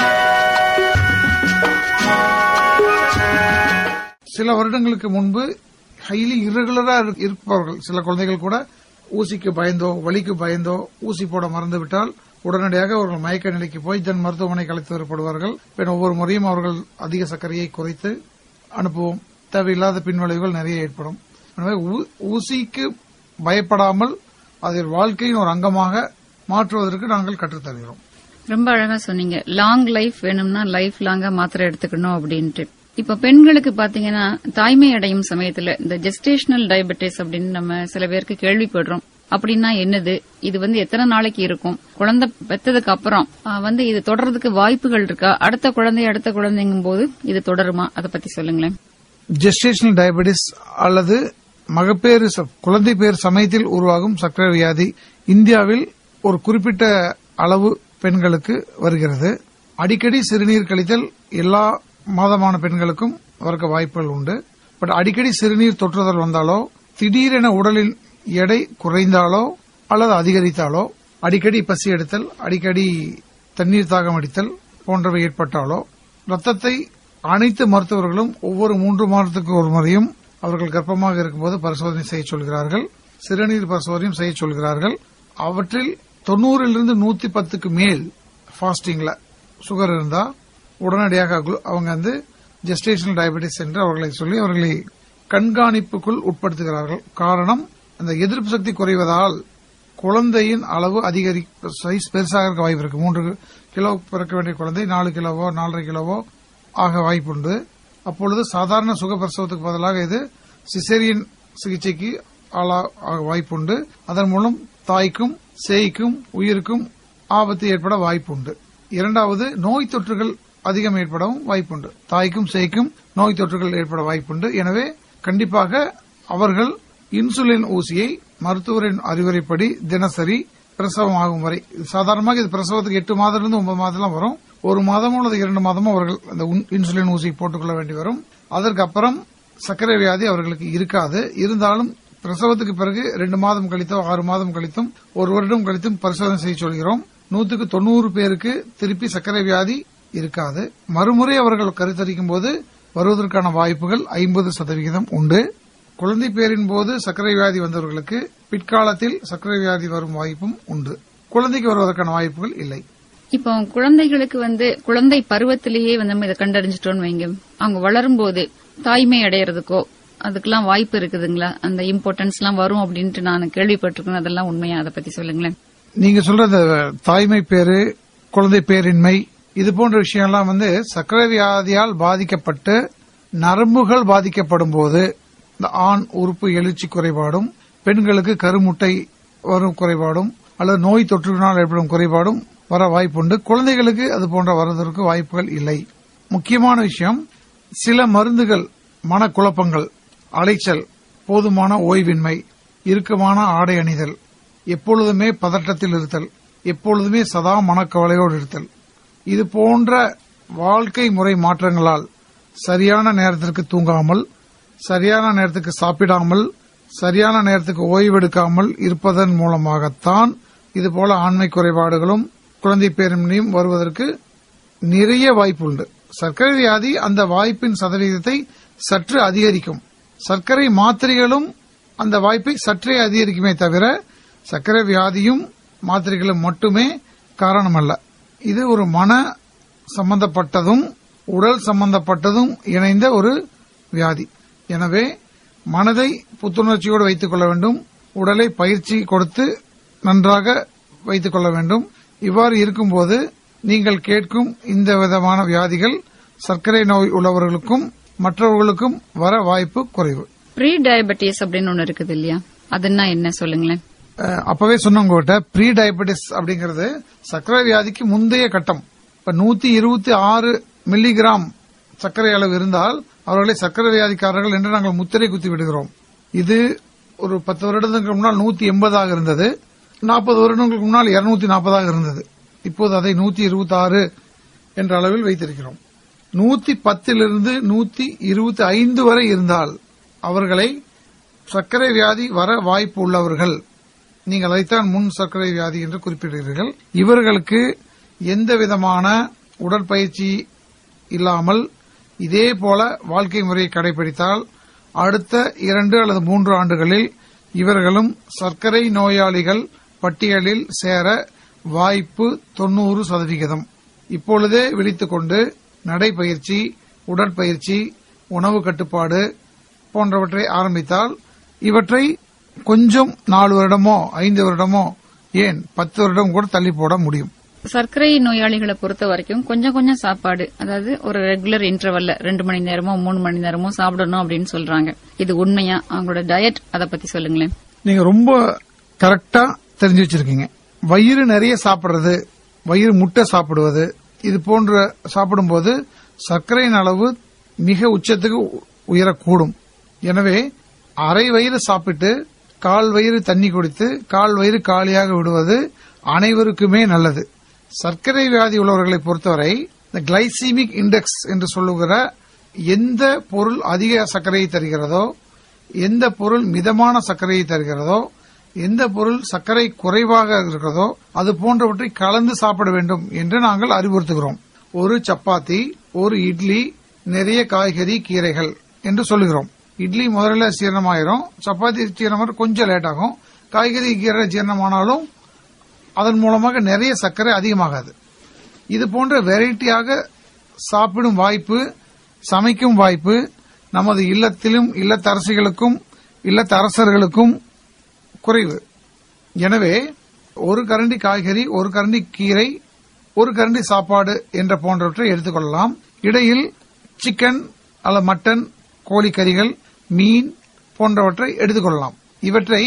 S4: சில வருடங்களுக்கு முன்பு ஹைலி irregular-ஆ இரு- இருப்பவர்கள் சில குழந்தைகள் கூட ஊசிக்கு பயந்தோ வலிக்கு பயந்தோ ஊசி போட மறந்து விட்டால் உடனடியாக அவர்கள் மயக்க நிலைக்கு போய் ஜன் மருத்துவமனைக்கு அழைத்து வரப்படுவார்கள் பின் ஒவ்வொரு முறையும் அவர்கள் அதிக சர்க்கரையை குறைத்து அனுப்புவோம் தேவையில்லாத பின்விளைவுகள் நிறைய ஏற்படும் எனவே ஊ- ஊசிக்கு பயப்படாமல் அதை வாழ்க்கையின் ஒரு அங்கமாக மாற்றுவதற்கு நாங்கள் கற்றுத் தருகிறோம்
S2: ரொம்ப அழகா சொன்னீங்க லாங் லைஃப் வேணும்னா லைஃப் லாங்கா மாத்திரை எடுத்துக்கணும் அப்படின்ட்டு இப்ப பெண்களுக்கு பாத்தீங்கன்னா தாய்மை அடையும் சமயத்துல இந்த ஜெஸ்டேஷனல் டயபெட்டிஸ் அப்படின்னு நம்ம சில பேருக்கு கேள்விப்படுறோம் அப்படின்னா என்னது இது வந்து எத்தனை நாளைக்கு இருக்கும் குழந்தை பெத்ததுக்கு அப்புறம் ஆ, வந்து இது தொடர்றதுக்கு வாய்ப்புகள் இருக்கா அடுத்த குழந்தை அடுத்த குழந்தைங்கும் போது இது தொடருமா அதை பத்தி சொல்லுங்களேன்
S4: ஜெஸ்டேஷனல் டயபெட்டிஸ் அல்லது மகப்பேறு ச- குழந்தை பேர் சமயத்தில் உருவாகும் சர்க்கரை வியாதி இந்தியாவில் ஒரு குறிப்பிட்ட அளவு பெண்களுக்கு வருகிறது அடிக்கடி சிறுநீர் கழித்தல் எல்லா மாதமான பெண்களுக்கும் வரக்க வாய்ப்புகள் உண்டு பட் அடிக்கடி சிறுநீர் தொற்றுதல் வந்தாலோ திடீரென உடலில் எடை குறைந்தாலோ அல்லது அதிகரித்தாலோ அடிக்கடி பசி எடுத்தல் அடிக்கடி தண்ணீர் தாகம் அடித்தல் போன்றவை ஏற்பட்டாலோ ரத்தத்தை அனைத்து மருத்துவர்களும் ஒவ்வொரு மூன்று மாதத்துக்கு ஒரு முறையும் அவர்கள் கர்ப்பமாக இருக்கும்போது பரிசோதனை செய்ய சொல்கிறார்கள் சிறுநீர் பரிசோதனையும் செய்ய சொல்கிறார்கள் அவற்றில் தொண்ணூறிலிருந்து நூத்தி பத்துக்கு மேல் ஃபாஸ்டிங்ல சுகர் இருந்தா உடனடியாக குளு- அவங்க வந்து ஜெஸ்டேஷனல் டயபெட்டிஸ் என்று அவர்களை சொல்லி அவர்களை கண்காணிப்புக்குள் உட்படுத்துகிறார்கள் காரணம் அந்த எதிர்ப்பு சக்தி குறைவதால் குழந்தையின் அளவு அதிகரி சைஸ் பெருசாக இருக்க வாய்ப்பு இருக்கு மூன்று கிலோ பிறக்க வேண்டிய குழந்தை நாலு கிலோவோ நாலரை கிலோவோ ஆக வாய்ப்புண்டு அப்பொழுது சாதாரண சுகப்பிரசவத்துக்கு பதிலாக இது சிசேரியன் சிகிச்சைக்கு ஆளாக வாய்ப்புண்டு அதன் மூலம் தாய்க்கும் சேய்க்கும் உயிருக்கும் ஆபத்து ஏற்பட வாய்ப்புண்டு இரண்டாவது நோய் தொற்றுகள் அதிகம் ஏற்படவும் வாய்ப்புண்டு தாய்க்கும் சேய்க்கும் நோய் தொற்றுகள் ஏற்பட வாய்ப்புண்டு எனவே கண்டிப்பாக அவர்கள் இன்சுலின் ஊசியை மருத்துவரின் அறிவுரைப்படி தினசரி பிரசவம் ஆகும் வரை சாதாரணமாக இது பிரசவத்துக்கு எட்டு மாதத்திலிருந்து ஒன்பது மாதம் வரும் ஒரு மாதமோ அல்லது இரண்டு மாதமோ அவர்கள் அந்த உன்- இன்சுலின் ஊசி போட்டுக்கொள்ள வேண்டி வரும் அதற்கு அப்புறம் சர்க்கரை வியாதி அவர்களுக்கு இருக்காது இருந்தாலும் பிரசவத்துக்கு பிறகு ரெண்டு மாதம் கழித்தோ ஆறு மாதம் கழித்தும் ஒரு வருடம் கழித்தும் பரிசோதனை செய்ய சொல்கிறோம் நூற்றுக்கு தொண்ணூறு பேருக்கு திருப்பி சர்க்கரை வியாதி இருக்காது மறுமுறை அவர்கள் கருத்தரிக்கும் போது வருவதற்கான வாய்ப்புகள் ஐம்பது சதவிகிதம் உண்டு குழந்தை பேரின் போது சர்க்கரை வியாதி வந்தவர்களுக்கு பிற்காலத்தில் சர்க்கரை வியாதி வரும் வாய்ப்பும் உண்டு குழந்தைக்கு வருவதற்கான வாய்ப்புகள் இல்லை
S2: இப்போ குழந்தைகளுக்கு வந்து குழந்தை பருவத்திலேயே வந்து நம்ம இதை கண்டறிஞ்சிட்டோம்னு வைங்க அவங்க வளரும் போது தாய்மை அடையறதுக்கோ அதுக்கெல்லாம் வாய்ப்பு இருக்குதுங்களா அந்த இம்பார்ட்டன்ஸ் எல்லாம் வரும் அப்படின்ட்டு நான் கேள்விப்பட்டிருக்கேன் அதெல்லாம் உண்மையா அதை பத்தி சொல்லுங்களேன்
S4: நீங்க சொல்ற இந்த தாய்மை பேரு குழந்தை பேரின்மை இது போன்ற விஷயம்லாம் வந்து சர்க்கரை வியாதியால் பாதிக்கப்பட்டு நரம்புகள் பாதிக்கப்படும் போது இந்த ஆண் உறுப்பு எழுச்சி குறைபாடும் பெண்களுக்கு கருமுட்டை வரும் குறைபாடும் அல்லது நோய் தொற்றுனால் ஏற்படும் குறைபாடும் வர வாய்ப்புண்டு குழந்தைகளுக்கு அது போன்ற வருவதற்கு வாய்ப்புகள் இல்லை முக்கியமான விஷயம் சில மருந்துகள் மனக்குழப்பங்கள் அலைச்சல் போதுமான ஓய்வின்மை இறுக்கமான ஆடை அணிதல் எப்பொழுதுமே பதட்டத்தில் இருத்தல் எப்பொழுதுமே சதா மனக்கவலையோடு இருத்தல் இது போன்ற வாழ்க்கை முறை மாற்றங்களால் சரியான நேரத்திற்கு தூங்காமல் சரியான நேரத்துக்கு சாப்பிடாமல் சரியான நேரத்துக்கு ஓய்வெடுக்காமல் இருப்பதன் மூலமாகத்தான் இதுபோல ஆண்மை குறைபாடுகளும் குழந்தை பேரின்மையும் வருவதற்கு நிறைய வாய்ப்புண்டு சர்க்கரை வியாதி அந்த வாய்ப்பின் சதவீதத்தை சற்று அதிகரிக்கும் சர்க்கரை மாத்திரைகளும் அந்த வாய்ப்பை சற்றே அதிகரிக்குமே தவிர சர்க்கரை வியாதியும் மாத்திரைகளும் மட்டுமே காரணமல்ல இது ஒரு மன சம்பந்தப்பட்டதும் உடல் சம்பந்தப்பட்டதும் இணைந்த ஒரு வியாதி எனவே மனதை புத்துணர்ச்சியோடு வைத்துக் கொள்ள வேண்டும் உடலை பயிற்சி கொடுத்து நன்றாக வைத்துக் கொள்ள வேண்டும் இவ்வாறு இருக்கும்போது நீங்கள் கேட்கும் இந்த விதமான வியாதிகள் சர்க்கரை நோய் உள்ளவர்களுக்கும் மற்றவர்களுக்கும் வர வாய்ப்பு குறைவு
S2: ப்ரீ டயபெட்டிஸ் அப்படின்னு ஒண்ணு இருக்குது இல்லையா அதுன்னா என்ன சொல்லுங்களேன்
S4: அஹ், அப்பவே சொன்னவங்ககிட்ட ப்ரீ டயபெட்டிஸ் அப்படிங்கிறது சர்க்கரை வியாதிக்கு முந்தைய கட்டம் இப்ப நூத்தி இருபத்தி ஆறு மில்லிகிராம் சர்க்கரை அளவு இருந்தால் அவர்களை சர்க்கரை வியாதிக்காரர்கள் என்று நாங்கள் முத்திரை குத்தி விடுகிறோம் இது ஒரு பத்து வருடத்துக்கு முன்னால் நூத்தி எண்பதாக இருந்தது நாற்பது வருடங்களுக்கு முன்னால் இருநூத்தி நாற்பதாக இருந்தது இப்போது அதை நூத்தி இருபத்தி ஆறு என்ற அளவில் வைத்திருக்கிறோம் நூத்தி பத்திலிருந்து நூத்தி இருபத்தி ஐந்து வரை இருந்தால் அவர்களை சர்க்கரை வியாதி வர வாய்ப்பு உள்ளவர்கள் நீங்கள் அதைத்தான் முன் சர்க்கரை வியாதி என்று குறிப்பிடுகிறீர்கள் இவர்களுக்கு எந்த விதமான உடற்பயிற்சி இல்லாமல் இதே போல வாழ்க்கை முறையை கடைபிடித்தால் அடுத்த இரண்டு அல்லது மூன்று ஆண்டுகளில் இவர்களும் சர்க்கரை நோயாளிகள் பட்டியலில் சேர வாய்ப்பு தொண்ணூறு சதவிகிதம் இப்பொழுதே விழித்துக் கொண்டு நடைப்பயிற்சி உடற்பயிற்சி உணவு கட்டுப்பாடு போன்றவற்றை ஆரம்பித்தால் இவற்றை கொஞ்சம் நாலு வருடமோ ஐந்து வருடமோ ஏன் பத்து வருடம் கூட தள்ளி போட முடியும்
S2: சர்க்கரை நோயாளிகளை பொறுத்த வரைக்கும் கொஞ்சம் கொஞ்சம் சாப்பாடு அதாவது ஒரு ரெகுலர் இன்டர்வல்ல ரெண்டு மணி நேரமோ மூணு மணி நேரமோ சாப்பிடணும் அப்படின்னு சொல்றாங்க இது உண்மையா அவங்களோட டயட் அதை பத்தி சொல்லுங்களேன்
S4: நீங்க ரொம்ப கரெக்டா தெரிஞ்சு வச்சிருக்கீங்க வயிறு நிறைய சாப்பிடுறது வயிறு முட்டை சாப்பிடுவது இது போன்ற சாப்பிடும்போது சர்க்கரையின் அளவு மிக உச்சத்துக்கு உ- உயரக்கூடும் எனவே அரை வயிறு சாப்பிட்டு கால் வயிறு தண்ணி குடித்து கால் வயிறு காலியாக விடுவது அனைவருக்குமே நல்லது சர்க்கரை வியாதி உள்ளவர்களை பொறுத்தவரை இந்த கிளைசீமிக் இண்டெக்ஸ் என்று சொல்லுகிற எந்த பொருள் அதிக சர்க்கரையை தருகிறதோ எந்த பொருள் மிதமான சர்க்கரையை தருகிறதோ எந்த பொருள் சர்க்கரை குறைவாக இருக்கிறதோ அது போன்றவற்றை கலந்து சாப்பிட வேண்டும் என்று நாங்கள் அறிவுறுத்துகிறோம் ஒரு சப்பாத்தி ஒரு இட்லி நிறைய காய்கறி கீரைகள் என்று சொல்லுகிறோம் இட்லி முதல்ல ஜீரணமாயிரும் சப்பாத்தி ஜீரணம் கொஞ்சம் லேட் ஆகும் காய்கறி கீரை ஜீரணமானாலும் அதன் மூலமாக நிறைய சர்க்கரை அதிகமாகாது இது போன்ற வெரைட்டியாக சாப்பிடும் வாய்ப்பு சமைக்கும் வாய்ப்பு நமது இல்லத்திலும் இல்லத்தரசிகளுக்கும் இல்லத்தரசர்களுக்கும் குறைவு எனவே ஒரு கரண்டி காய்கறி ஒரு கரண்டி கீரை ஒரு கரண்டி சாப்பாடு என்ற போன்றவற்றை எடுத்துக்கொள்ளலாம் இடையில் சிக்கன் அல்லது மட்டன் கோழிக்கறிகள் மீன் போன்றவற்றை எடுத்துக்கொள்ளலாம் இவற்றை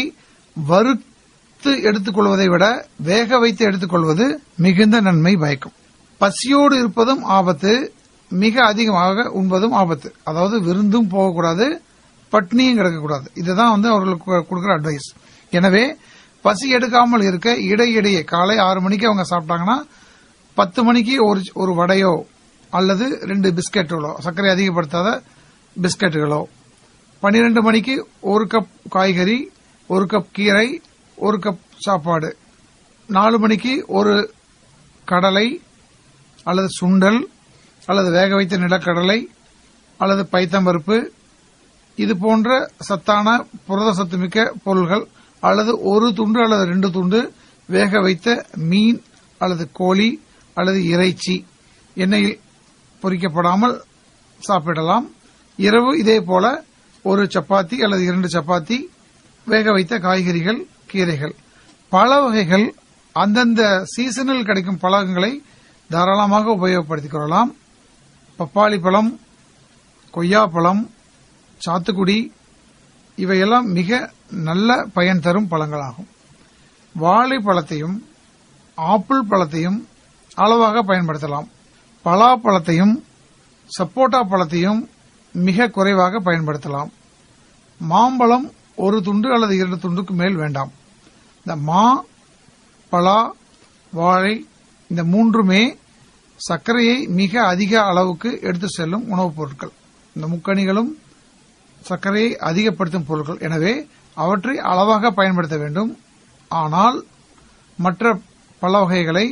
S4: வறுத்து எடுத்துக்கொள்வதை விட வேக வைத்து எடுத்துக்கொள்வது மிகுந்த நன்மை பயக்கும் பசியோடு இருப்பதும் ஆபத்து மிக அதிகமாக உண்பதும் ஆபத்து அதாவது விருந்தும் போகக்கூடாது பட்னியும் கிடக்கக்கூடாது இதுதான் வந்து அவர்களுக்கு கொடுக்கிற அட்வைஸ் எனவே பசி எடுக்காமல் இருக்க இடையிடையே காலை ஆறு மணிக்கு அவங்க சாப்பிட்டாங்கன்னா பத்து மணிக்கு ஒரு ஒரு வடையோ அல்லது ரெண்டு பிஸ்கெட்டுகளோ சர்க்கரை அதிகப்படுத்தாத பிஸ்கெட்டுகளோ பன்னிரண்டு மணிக்கு ஒரு கப் காய்கறி ஒரு கப் கீரை ஒரு கப் சாப்பாடு நாலு மணிக்கு ஒரு கடலை அல்லது சுண்டல் அல்லது வேக வைத்த நிலக்கடலை அல்லது பைத்தம்பருப்பு இது போன்ற சத்தான புரத சத்துமிக்க பொருள்கள் அல்லது ஒரு துண்டு அல்லது ரெண்டு துண்டு வேக வைத்த மீன் அல்லது கோழி அல்லது இறைச்சி எண்ணெயில் பொரிக்கப்படாமல் சாப்பிடலாம் இரவு இதே போல ஒரு சப்பாத்தி அல்லது இரண்டு சப்பாத்தி வேக வைத்த காய்கறிகள் கீரைகள் பழ வகைகள் அந்தந்த சீசனில் கிடைக்கும் பழங்களை தாராளமாக உபயோகப்படுத்திக் கொள்ளலாம் பப்பாளி பழம் கொய்யாப்பழம் சாத்துக்குடி இவையெல்லாம் மிக நல்ல பயன் தரும் பழங்களாகும் வாழைப்பழத்தையும் ஆப்பிள் பழத்தையும் அளவாக பயன்படுத்தலாம் பலாப்பழத்தையும் சப்போட்டா பழத்தையும் மிக குறைவாக பயன்படுத்தலாம் மாம்பழம் ஒரு துண்டு அல்லது இரண்டு துண்டுக்கு மேல் வேண்டாம் இந்த மா பலா வாழை இந்த மூன்றுமே சர்க்கரையை மிக அதிக அளவுக்கு எடுத்து செல்லும் உணவுப் பொருட்கள் இந்த முக்கணிகளும் சர்க்கரையை அதிகப்படுத்தும் பொருட்கள் எனவே அவற்றை அளவாக பயன்படுத்த வேண்டும் ஆனால் மற்ற பழ வகைகளை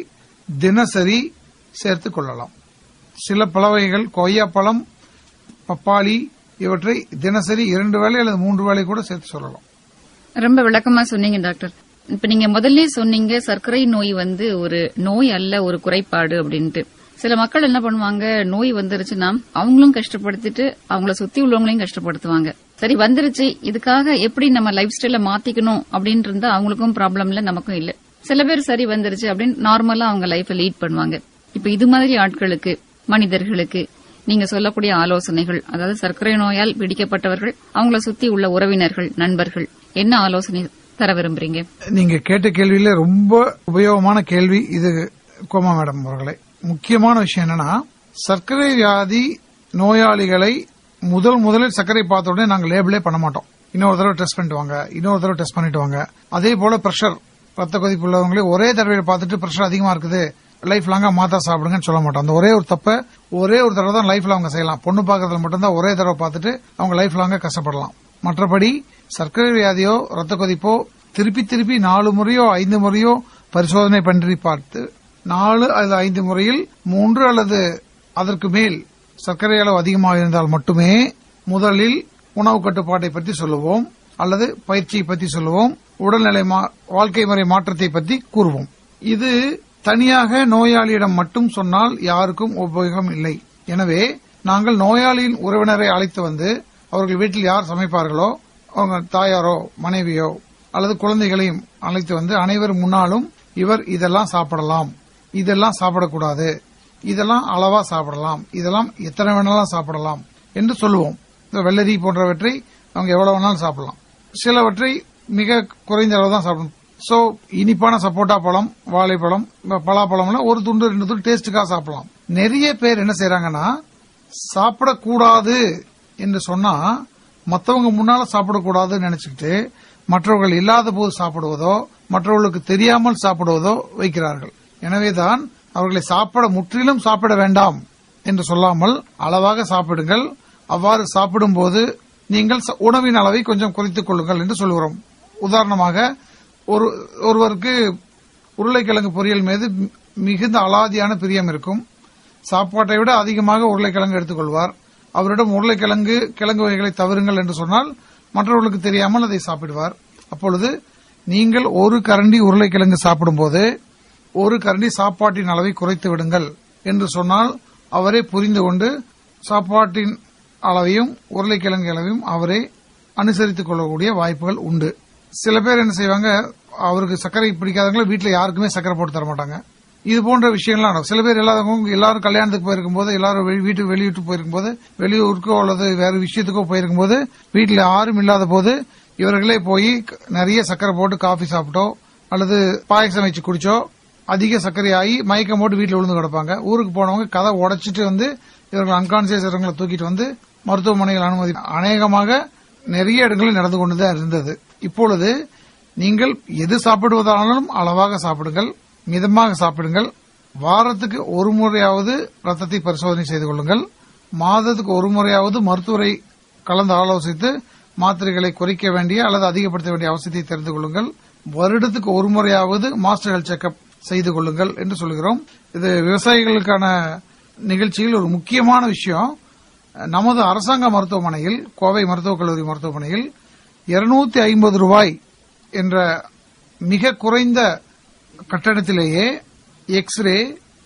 S4: தினசரி சேர்த்துக் கொள்ளலாம் சில பழ வகைகள் கொய்யாப்பழம் பப்பாளி இவற்றை தினசரி இரண்டு வேளை அல்லது மூன்று வேளை கூட சேர்த்து சொல்லலாம்
S2: ரொம்ப விளக்கமா சொன்னீங்க டாக்டர் இப்ப நீங்க முதல்ல சொன்னீங்க சர்க்கரை நோய் வந்து ஒரு நோய் அல்ல ஒரு குறைபாடு அப்படின்ட்டு சில மக்கள் என்ன பண்ணுவாங்க நோய் வந்துருச்சுன்னா அவங்களும் கஷ்டப்படுத்திட்டு அவங்கள சுத்தி உள்ளவங்களையும் கஷ்டப்படுத்துவாங்க சரி வந்துருச்சு இதுக்காக எப்படி நம்ம லைஃப் ஸ்டைல மாத்திக்கணும் அப்படின்னு இருந்தா அவங்களுக்கும் ப்ராப்ளம் இல்ல நமக்கும் இல்ல சில பேர் சரி வந்துருச்சு அப்படின்னு நார்மலா அவங்க லைஃப லீட் பண்ணுவாங்க இப்ப இது மாதிரி ஆட்களுக்கு மனிதர்களுக்கு நீங்க சொல்லக்கூடிய ஆலோசனைகள் அதாவது சர்க்கரை நோயால் பிடிக்கப்பட்டவர்கள் அவங்கள சுத்தி உள்ள உறவினர்கள் நண்பர்கள் என்ன ஆலோசனை தர விரும்புறீங்க
S4: நீங்க கேட்ட கேள்வியில ரொம்ப உபயோகமான கேள்வி இது கோமா மேடம் அவர்களே முக்கியமான விஷயம் என்னன்னா சர்க்கரை வியாதி நோயாளிகளை முதல் முதலில் சர்க்கரை பார்த்த உடனே நாங்க லேபிளே பண்ண மாட்டோம் இன்னொரு தடவை டெஸ்ட் பண்ணிட்டு வாங்க இன்னொரு தடவை டெஸ்ட் பண்ணிட்டு வாங்க அதே போல பிரஷர் ரத்த கொதிப்பு உள்ளவங்களே ஒரே தடவையில பார்த்துட்டு பிரஷர் அதிகமா இருக்குது லைஃப் லாங்கா மாத்தா சாப்பிடுங்கன்னு சொல்ல மாட்டோம் அந்த ஒரே ஒரு தப்ப ஒரே ஒரு தடவை தான் லைஃப்ல அவங்க செய்யலாம் பொண்ணு பார்க்கறதுல மட்டும்தான் ஒரே தடவை பார்த்துட்டு அவங்க லைஃப் லாங்கா கஷ்டப்படலாம் மற்றபடி சர்க்கரை வியாதியோ ரத்த கொதிப்போ திருப்பி திருப்பி நாலு முறையோ ஐந்து முறையோ பரிசோதனை பண்ணி பார்த்து நாலு அல்லது ஐந்து முறையில் மூன்று அல்லது அதற்கு மேல் சர்க்கரை அளவு அதிகமாக இருந்தால் மட்டுமே முதலில் உணவு கட்டுப்பாட்டை பற்றி சொல்லுவோம் அல்லது பயிற்சியை பற்றி சொல்லுவோம் உடல்நிலை மா- வாழ்க்கை முறை மாற்றத்தை பற்றி கூறுவோம் இது தனியாக நோயாளியிடம் மட்டும் சொன்னால் யாருக்கும் உபயோகம் இல்லை எனவே நாங்கள் நோயாளியின் உறவினரை அழைத்து வந்து அவர்கள் வீட்டில் யார் சமைப்பார்களோ அவங்க தாயாரோ மனைவியோ அல்லது குழந்தைகளையும் அழைத்து வந்து அனைவர் முன்னாலும் இவர் இதெல்லாம் சாப்பிடலாம் இதெல்லாம் சாப்பிடக்கூடாது இதெல்லாம் அளவா சாப்பிடலாம் இதெல்லாம் எத்தனை வேணாலும் சாப்பிடலாம் என்று சொல்லுவோம் இந்த வெள்ளரி போன்றவற்றை அவங்க எவ்வளவு வேணாலும் சாப்பிடலாம் சிலவற்றை மிக குறைந்த அளவு தான் சாப்பிடணும் சோ இனிப்பான சப்போட்டா பழம் வாழைப்பழம் ப- பலாப்பழம்லாம் ஒரு துண்டு ரெண்டு துண்டு டேஸ்டுக்காக சாப்பிடலாம் நிறைய பேர் என்ன செய்றாங்கன்னா சாப்பிடக்கூடாது என்று சொன்னா மத்தவங்க முன்னால சாப்பிடக்கூடாதுன்னு நினைச்சுக்கிட்டு மற்றவர்கள் இல்லாத போது சாப்பிடுவதோ மற்றவர்களுக்கு தெரியாமல் சாப்பிடுவதோ வைக்கிறார்கள் எனவேதான் அவர்களை சாப்பிட முற்றிலும் சாப்பிட வேண்டாம் என்று சொல்லாமல் அளவாக சாப்பிடுங்கள் அவ்வாறு சாப்பிடும்போது நீங்கள் ச- உணவின் அளவை கொஞ்சம் குறைத்துக் கொள்ளுங்கள் என்று சொல்கிறோம் உதாரணமாக ஒரு ஒருவருக்கு உருளைக்கிழங்கு பொரியல் மீது மி- மிகுந்த அலாதியான பிரியம் இருக்கும் சாப்பாட்டை விட அதிகமாக உருளைக்கிழங்கு எடுத்துக்கொள்வார் அவரிடம் உருளைக்கிழங்கு கிழங்கு வகைகளை தவறுங்கள் என்று சொன்னால் மற்றவர்களுக்கு தெரியாமல் அதை சாப்பிடுவார் அப்பொழுது நீங்கள் ஒரு கரண்டி உருளைக்கிழங்கு சாப்பிடும்போது ஒரு கரண்டி சாப்பாட்டின் அளவை குறைத்து விடுங்கள் என்று சொன்னால் அவரே புரிந்து கொண்டு சாப்பாட்டின் அளவையும் உருளைக்கிழங்கு அளவையும் அவரே அனுசரித்துக் கொள்ளக்கூடிய வாய்ப்புகள் உண்டு சில பேர் என்ன செய்வாங்க அவருக்கு சர்க்கரை பிடிக்காதவங்கள வீட்டுல யாருக்குமே சர்க்கரை போட்டு தர மாட்டாங்க இது போன்ற விஷயங்கள்லாம் நடக்கும். சில பேர் எல்லாரும் எல்லாரும் கல்யாணத்துக்கு போயிருக்கும் போது எல்லாரும் வெளி- வீட்டுக்கு வெளியிட்டு போயிருக்கும் போது வெளியூருக்கோ அல்லது வேற விஷயத்துக்கோ போயிருக்கும் போது வீட்டுல யாரும் இல்லாத போது இவர்களே போய் க- நிறைய சக்கரை போட்டு காஃபி சாப்பிட்டோ அல்லது பாயசம் வச்சு குடிச்சோ அதிக சர்க்கரை ஆகி மயக்கம் போட்டு வீட்டில் விழுந்து கிடப்பாங்க ஊருக்கு போனவங்க கதை உடைச்சிட்டு வந்து இவர்கள் அன்கான்சியஸ் இருக்கிறவங்களை தூக்கிட்டு வந்து மருத்துவமனைகள் அனுமதி அநேகமாக நிறைய இடங்களில் நடந்து கொண்டுதான் இருந்தது இப்பொழுது நீங்கள் எது சாப்பிடுவதானாலும் அளவாக சாப்பிடுங்கள் மிதமாக சாப்பிடுங்கள் வாரத்துக்கு ஒரு முறையாவது ரத்தத்தை பரிசோதனை செய்து கொள்ளுங்கள் மாதத்துக்கு ஒரு முறையாவது மருத்துவரை கலந்து ஆலோசித்து மாத்திரைகளை குறைக்க வேண்டிய அல்லது அதிகப்படுத்த வேண்டிய அவசியத்தை தெரிந்து கொள்ளுங்கள் வருடத்துக்கு ஒரு முறையாவது மாஸ்டர் ஹெல்த் செக்அப் செய்து கொள்ளுங்கள் என்று சொல்கிறோம் இது விவசாயிகளுக்கான நிகழ்ச்சியில் ஒரு முக்கியமான விஷயம் நமது அரசாங்க மருத்துவமனையில் கோவை மருத்துவக் கல்லூரி மருத்துவமனையில் இருநூத்தி ஐம்பது ரூபாய் என்ற மிக குறைந்த கட்டணத்திலேயே எக்ஸ்ரே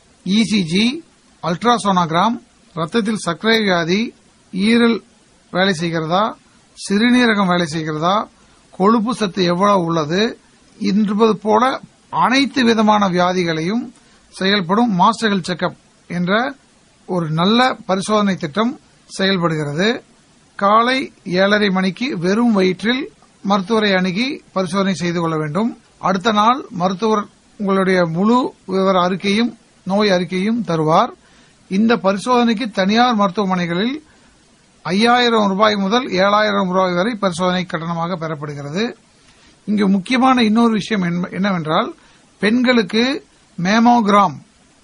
S4: இசிஜி அல்ட்ராசோனோகிராம் ரத்தத்தில் சர்க்கரை வியாதி ஈரல் வேலை செய்கிறதா சிறுநீரகம் வேலை செய்கிறதா கொழுப்பு சத்து எவ்வளவு உள்ளது என்பது போல அனைத்து விதமான வியாதிகளையும் செயல்படும் மாஸ்டர் ஹெல்த் செக்அப் என்ற ஒரு நல்ல பரிசோதனை திட்டம் செயல்படுகிறது காலை ஏழரை மணிக்கு வெறும் வயிற்றில் மருத்துவரை அணுகி பரிசோதனை செய்து கொள்ள வேண்டும் அடுத்த நாள் மருத்துவர் உங்களுடைய முழு விவர அறிக்கையும் நோய் அறிக்கையும் தருவார் இந்த பரிசோதனைக்கு தனியார் மருத்துவமனைகளில் ஐயாயிரம் ரூபாய் முதல் ஏழாயிரம் ரூபாய் வரை பரிசோதனை கட்டணமாக பெறப்படுகிறது இங்கு முக்கியமான இன்னொரு விஷயம் என்ன- என்னவென்றால் பெண்களுக்கு மேமோகிராம்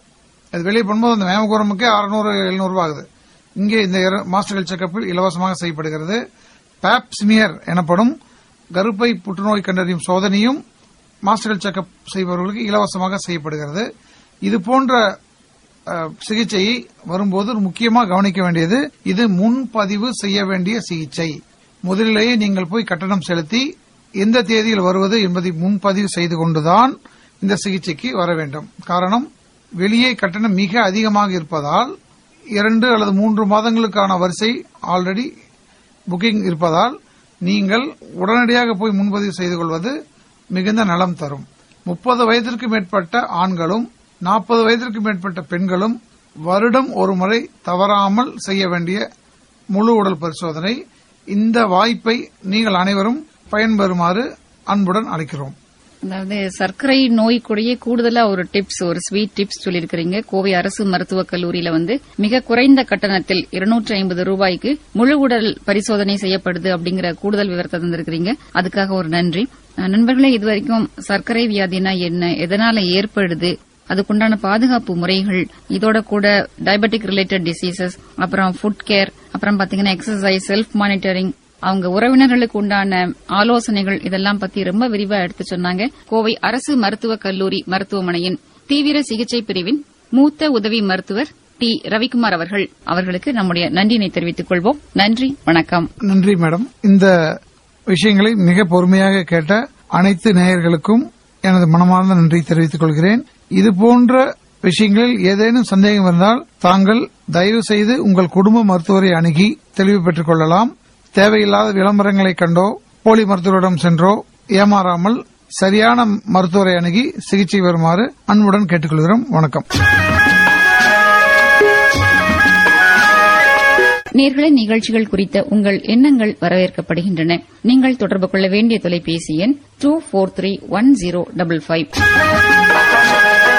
S4: அது வெளியே பண்ணும்போது அந்த மேமோகிராமுக்கே அறுநூறு எழுநூறு ரூபாய் ஆகுது இங்கே இந்த இர- மாஸ்டர் ஹெல்த் செக்கப்பில் இலவசமாக செய்யப்படுகிறது பேப்ஸ்மியர் எனப்படும் கருப்பை புற்றுநோய் கண்டறியும் சோதனையும் மாஸ்டர் ஹெல்த் செக்கப் செய்பவர்களுக்கு இலவசமாக செய்யப்படுகிறது இது போன்ற அஹ், சிகிச்சையை வரும்போது முக்கியமாக கவனிக்க வேண்டியது இது முன்பதிவு செய்ய வேண்டிய சிகிச்சை முதலிலேயே நீங்கள் போய் கட்டணம் செலுத்தி எந்த தேதியில் வருவது என்பதை முன்பதிவு செய்து கொண்டுதான் இந்த சிகிச்சைக்கு வர வேண்டும் காரணம் வெளியே கட்டணம் மிக அதிகமாக இருப்பதால் இரண்டு அல்லது மூன்று மாதங்களுக்கான வரிசை ஆல்ரெடி புக்கிங் இருப்பதால் நீங்கள் உடனடியாக போய் முன்பதிவு செய்து கொள்வது மிகுந்த நலம் தரும் முப்பது வயதிற்கு மேற்பட்ட ஆண்களும் நாற்பது வயதிற்கு மேற்பட்ட பெண்களும் வருடம் ஒரு முறை தவறாமல் செய்ய வேண்டிய முழு உடல் பரிசோதனை இந்த வாய்ப்பை நீங்கள் அனைவரும் பயன்பெறுமாறு அன்புடன் அழைக்கிறோம்
S2: அதாவது சர்க்கரை நோய் கூடயே கூடுதலா ஒரு டிப்ஸ் ஒரு ஸ்வீட் டிப்ஸ் சொல்லியிருக்கிறீங்க கோவை அரசு மருத்துவக் கல்லூரியில வந்து மிக குறைந்த கட்டணத்தில் இருநூற்றி ஐம்பது ரூபாய்க்கு முழு உடல் பரிசோதனை செய்யப்படுது அப்படிங்கிற கூடுதல் விவரத்தை தந்திருக்கிறீங்க அதுக்காக ஒரு நன்றி அஹ் நண்பர்களே இதுவரைக்கும் சர்க்கரை வியாதினா என்ன எதனால ஏற்படுது அதுக்குண்டான பாதுகாப்பு முறைகள் இதோட கூட டயபெட்டிக் ரிலேட்டட் டிசீசஸ் அப்புறம் ஃபுட் கேர் அப்புறம் பாத்தீங்கன்னா எக்ஸசைஸ் செல்ஃப் மானிட்டரிங் அவங்க உறவினர்களுக்கு உண்டான ஆலோசனைகள் இதெல்லாம் பத்தி ரொம்ப விரிவா எடுத்து சொன்னாங்க கோவை அரசு மருத்துவக் கல்லூரி மருத்துவமனையின் தீவிர சிகிச்சை பிரிவின் மூத்த உதவி மருத்துவர் டி ரவிக்குமார் அவர்கள் அவர்களுக்கு நம்முடைய நன்றியினை தெரிவித்துக் கொள்வோம் நன்றி வணக்கம்
S4: நன்றி மேடம் இந்த விஷயங்களை மிக பொறுமையாக கேட்ட அனைத்து நேயர்களுக்கும் எனது மனமார்ந்த நன்றி தெரிவித்துக் கொள்கிறேன் இது போன்ற விஷயங்களில் ஏதேனும் சந்தேகம் இருந்தால் தாங்கள் தயவு செய்து உங்கள் குடும்ப மருத்துவரை அணுகி தெளிவு பெற்றுக் கொள்ளலாம் தேவையில்லாத விளம்பரங்களை கண்டோ போலி மருத்துவரிடம் சென்றோ ஏமாறாமல் சரியான மருத்துவரை அணுகி சிகிச்சை பெறுமாறு அன்புடன் கேட்டுக்கொள்கிறோம் வணக்கம்
S2: நேர்களை நிகழ்ச்சிகள் குறித்த உங்கள் எண்ணங்கள் வரவேற்கப்படுகின்றன நீங்கள் தொடர்பு கொள்ள வேண்டிய தொலைபேசி எண் two four three one zero double five